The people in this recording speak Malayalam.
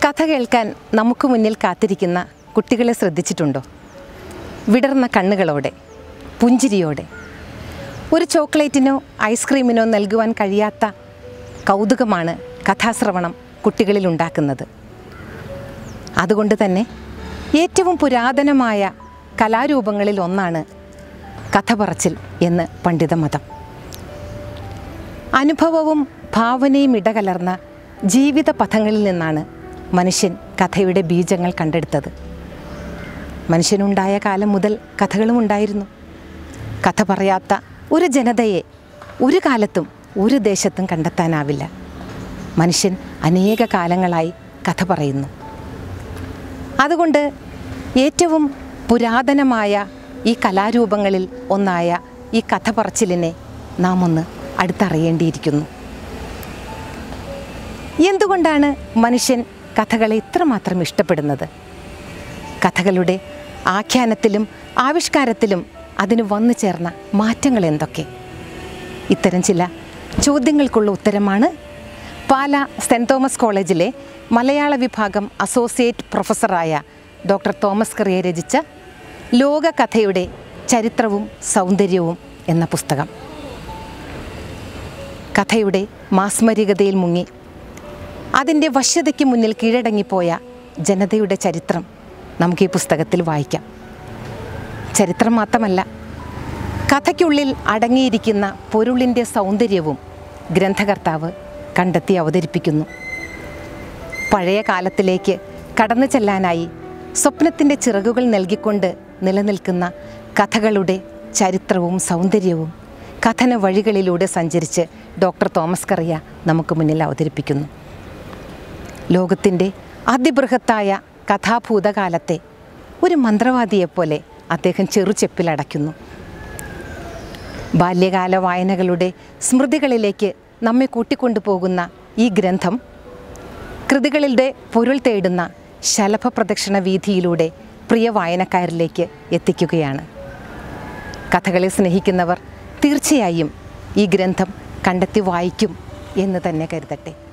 കഥ കേൾക്കാൻ നമുക്ക് മുന്നിൽ കാത്തിരിക്കുന്ന കുട്ടികളെ ശ്രദ്ധിച്ചിട്ടുണ്ടോ വിടർന്ന കണ്ണുകളോടെ പുഞ്ചിരിയോടെ ഒരു ചോക്ലേറ്റിനോ ഐസ്ക്രീമിനോ നൽകുവാൻ കഴിയാത്ത കൗതുകമാണ് കഥാശ്രവണം കുട്ടികളിൽ ഉണ്ടാക്കുന്നത് അതുകൊണ്ട് തന്നെ ഏറ്റവും പുരാതനമായ കലാരൂപങ്ങളിൽ ഒന്നാണ് കഥ പറച്ചിൽ എന്ന് പണ്ഡിതമതം അനുഭവവും ഭാവനയും ഇടകലർന്ന ജീവിത പഥങ്ങളിൽ നിന്നാണ് മനുഷ്യൻ കഥയുടെ ബീജങ്ങൾ കണ്ടെടുത്തത് മനുഷ്യനുണ്ടായ കാലം മുതൽ കഥകളും ഉണ്ടായിരുന്നു കഥ പറയാത്ത ഒരു ജനതയെ ഒരു കാലത്തും ഒരു ദേശത്തും കണ്ടെത്താനാവില്ല മനുഷ്യൻ അനേക കാലങ്ങളായി കഥ പറയുന്നു അതുകൊണ്ട് ഏറ്റവും പുരാതനമായ ഈ കലാരൂപങ്ങളിൽ ഒന്നായ ഈ കഥ പറച്ചിലിനെ നാം ഒന്ന് അടുത്തറിയേണ്ടിയിരിക്കുന്നു എന്തുകൊണ്ടാണ് മനുഷ്യൻ കഥകളെ ഇത്രമാത്രം ഇഷ്ടപ്പെടുന്നത് കഥകളുടെ ആഖ്യാനത്തിലും ആവിഷ്കാരത്തിലും അതിന് വന്നു ചേർന്ന മാറ്റങ്ങൾ എന്തൊക്കെ ഇത്തരം ചില ചോദ്യങ്ങൾക്കുള്ള ഉത്തരമാണ് പാല സെൻറ് തോമസ് കോളേജിലെ മലയാള വിഭാഗം അസോസിയേറ്റ് പ്രൊഫസറായ ഡോക്ടർ തോമസ് കറിയെ രചിച്ച ലോകകഥയുടെ ചരിത്രവും സൗന്ദര്യവും എന്ന പുസ്തകം കഥയുടെ മാസ്മരികതയിൽ മുങ്ങി അതിൻ്റെ വശ്യതയ്ക്ക് മുന്നിൽ കീഴടങ്ങിപ്പോയ ജനതയുടെ ചരിത്രം നമുക്ക് ഈ പുസ്തകത്തിൽ വായിക്കാം ചരിത്രം മാത്രമല്ല കഥയ്ക്കുള്ളിൽ അടങ്ങിയിരിക്കുന്ന പൊരുളിൻ്റെ സൗന്ദര്യവും ഗ്രന്ഥകർത്താവ് കണ്ടെത്തി അവതരിപ്പിക്കുന്നു പഴയ കാലത്തിലേക്ക് കടന്നു ചെല്ലാനായി സ്വപ്നത്തിൻ്റെ ചിറകുകൾ നൽകിക്കൊണ്ട് നിലനിൽക്കുന്ന കഥകളുടെ ചരിത്രവും സൗന്ദര്യവും കഥന വഴികളിലൂടെ സഞ്ചരിച്ച് ഡോക്ടർ തോമസ് കറിയ നമുക്ക് മുന്നിൽ അവതരിപ്പിക്കുന്നു ലോകത്തിൻ്റെ അതിബൃഹത്തായ കഥാഭൂതകാലത്തെ ഒരു മന്ത്രവാദിയെപ്പോലെ അദ്ദേഹം ചെറുചെപ്പിലടയ്ക്കുന്നു ബാല്യകാല വായനകളുടെ സ്മൃതികളിലേക്ക് നമ്മെ കൂട്ടിക്കൊണ്ടുപോകുന്ന ഈ ഗ്രന്ഥം കൃതികളുടെ പൊരുൾ തേടുന്ന ശലഭ പ്രദക്ഷിണ വീതിയിലൂടെ പ്രിയ വായനക്കാരിലേക്ക് എത്തിക്കുകയാണ് കഥകളെ സ്നേഹിക്കുന്നവർ തീർച്ചയായും ഈ ഗ്രന്ഥം കണ്ടെത്തി വായിക്കും എന്ന് തന്നെ കരുതട്ടെ